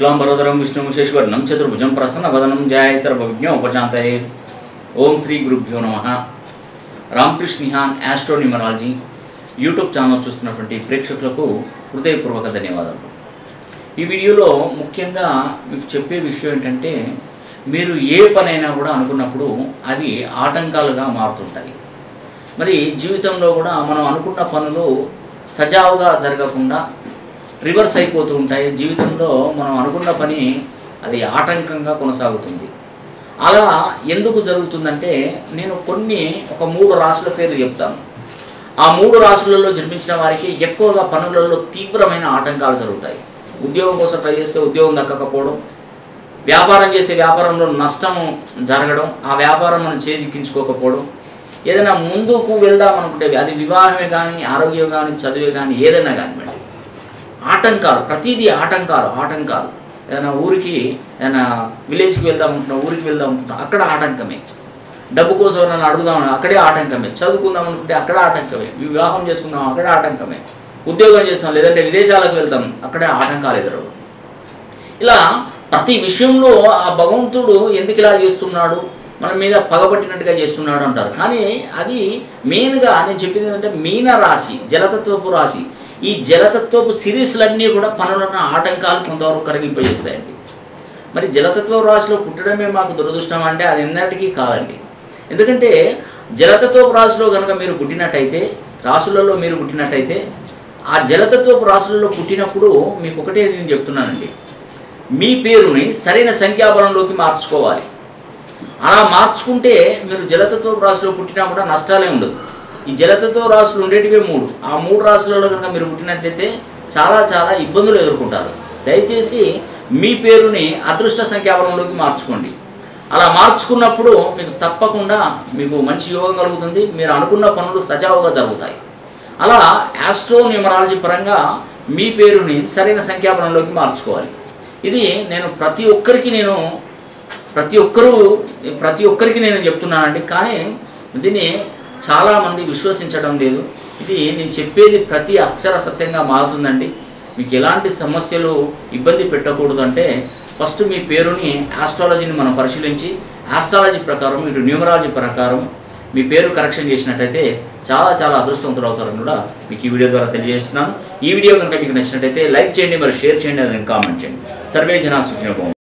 శుక్లాంబరోదరం విష్ణుం శశివర్ణం చతుర్భుజం ప్రసన్నవదనం జయాయతర్భవిజ్ఞ ఉపశాంతయే ఓం శ్రీ గురుభ్యో నమ Ramakrishna Nihan astro numerology YouTube channel చూస్తున్నటువంటి ప్రేక్షకులకు హృదయపూర్వక ధన్యవాదాలు ఈ వీడియోలో ముఖ్యంగా మీకు చెప్పే విషయం ఏంటంటే మీరు ఏ పనైనా కూడా అనుకున్నప్పుడు అవి ఆటంకాలుగా మారుతుంటాయి మరి జీవితంలో కూడా మనం అనుకున్న పనులు సజావుగా జరగకుండా రివర్స్ అయిపోతూ ఉంటాయి జీవితంలో మనం అనుకున్న పని అది ఆటంకంగా కొనసాగుతుంది అలా ఎందుకు జరుగుతుందంటే నేను కొన్ని ఒక మూడు రాశుల పేర్లు చెప్తాను ఆ మూడు రాశులలో జన్మించిన వారికి ఎక్కువగా పనులలో తీవ్రమైన ఆటంకాలు జరుగుతాయి ఉద్యోగం కోసం ట్రై చేస్తే ఉద్యోగం దక్కకపోవడం వ్యాపారం చేసే వ్యాపారంలో నష్టము జరగడం ఆ వ్యాపారం మనం చేజిక్కించుకోకపోవడం ఏదైనా ముందుకు వెళ్దాం అనుకుంటే అది వివాహమే కానీ ఆరోగ్యం కానీ చదివే కానీ ఏదైనా కానివ్వండి ఆటంకాలు ప్రతిదీ ఆటంకాలు ఆటంకాలు ఏదైనా ఊరికి ఏదైనా విలేజ్కి వెళ్దాం అనుకుంటున్నాం ఊరికి వెళ్దాం అనుకుంటున్నాం అక్కడ ఆటంకమే డబ్బు కోసం ఎవరైనా అడుగుదాం అక్కడే ఆటంకమే చదువుకుందాం అనుకుంటే అక్కడ ఆటంకమే వివాహం చేసుకుందాం అక్కడ ఆటంకమే ఉద్యోగం చేస్తున్నాం లేదంటే విదేశాలకు వెళ్తాం అక్కడే ఆటంకాలు ఎదురవు ఇలా ప్రతి విషయంలో ఆ భగవంతుడు ఎందుకు ఇలా చేస్తున్నాడు మన మీద పగబట్టినట్టుగా చేస్తున్నాడు అంటారు కానీ అది మెయిన్గా నేను చెప్పింది ఏంటంటే మీన రాశి జలతత్వపు రాశి ఈ జలతత్వపు సిరీస్లన్నీ కూడా పనులున్న ఆటంకాలు కొంతవరకు కరిగింపజేస్తాయండి మరి జలతత్వ రాశిలో పుట్టడమే మాకు దురదృష్టం అంటే అది ఎన్నటికీ కాదండి ఎందుకంటే జలతత్వపు రాశిలో కనుక మీరు పుట్టినట్టయితే రాశులలో మీరు పుట్టినట్టయితే ఆ జలతత్వపు రాశులలో పుట్టినప్పుడు మీకు ఒకటే నేను చెప్తున్నానండి మీ పేరుని సరైన సంఖ్యాబలంలోకి మార్చుకోవాలి అలా మార్చుకుంటే మీరు జలతత్వ రాశిలో పుట్టినా కూడా నష్టాలే ఉండదు ఈ జలతత్వ రాశులు ఉండేటివే మూడు ఆ మూడు రాశులలో కనుక మీరు పుట్టినట్లయితే చాలా చాలా ఇబ్బందులు ఎదుర్కొంటారు దయచేసి మీ పేరుని అదృష్ట సంఖ్యాబలంలోకి మార్చుకోండి అలా మార్చుకున్నప్పుడు మీకు తప్పకుండా మీకు మంచి యోగం కలుగుతుంది మీరు అనుకున్న పనులు సజావుగా జరుగుతాయి అలా యాస్ట్రో న్యూమరాలజీ పరంగా మీ పేరుని సరైన సంఖ్యాబలంలోకి మార్చుకోవాలి ఇది నేను ప్రతి ఒక్కరికి నేను ప్రతి ఒక్కరూ ప్రతి ఒక్కరికి నేను చెప్తున్నానండి కానీ దీన్ని చాలామంది విశ్వసించడం లేదు ఇది నేను చెప్పేది ప్రతి అక్షర సత్యంగా మారుతుందండి మీకు ఎలాంటి సమస్యలు ఇబ్బంది పెట్టకూడదు అంటే ఫస్ట్ మీ పేరుని ఆస్ట్రాలజీని మనం పరిశీలించి ఆస్ట్రాలజీ ప్రకారం ఇటు న్యూమరాలజీ ప్రకారం మీ పేరు కరెక్షన్ చేసినట్టయితే చాలా చాలా అదృష్టవంతులు అవుతారని కూడా మీకు ఈ వీడియో ద్వారా తెలియజేస్తున్నాను ఈ వీడియో కనుక మీకు నచ్చినట్టయితే లైక్ చేయండి మరి షేర్ చేయండి అది కామెంట్ చేయండి సర్వే జనా సుఖినోభవం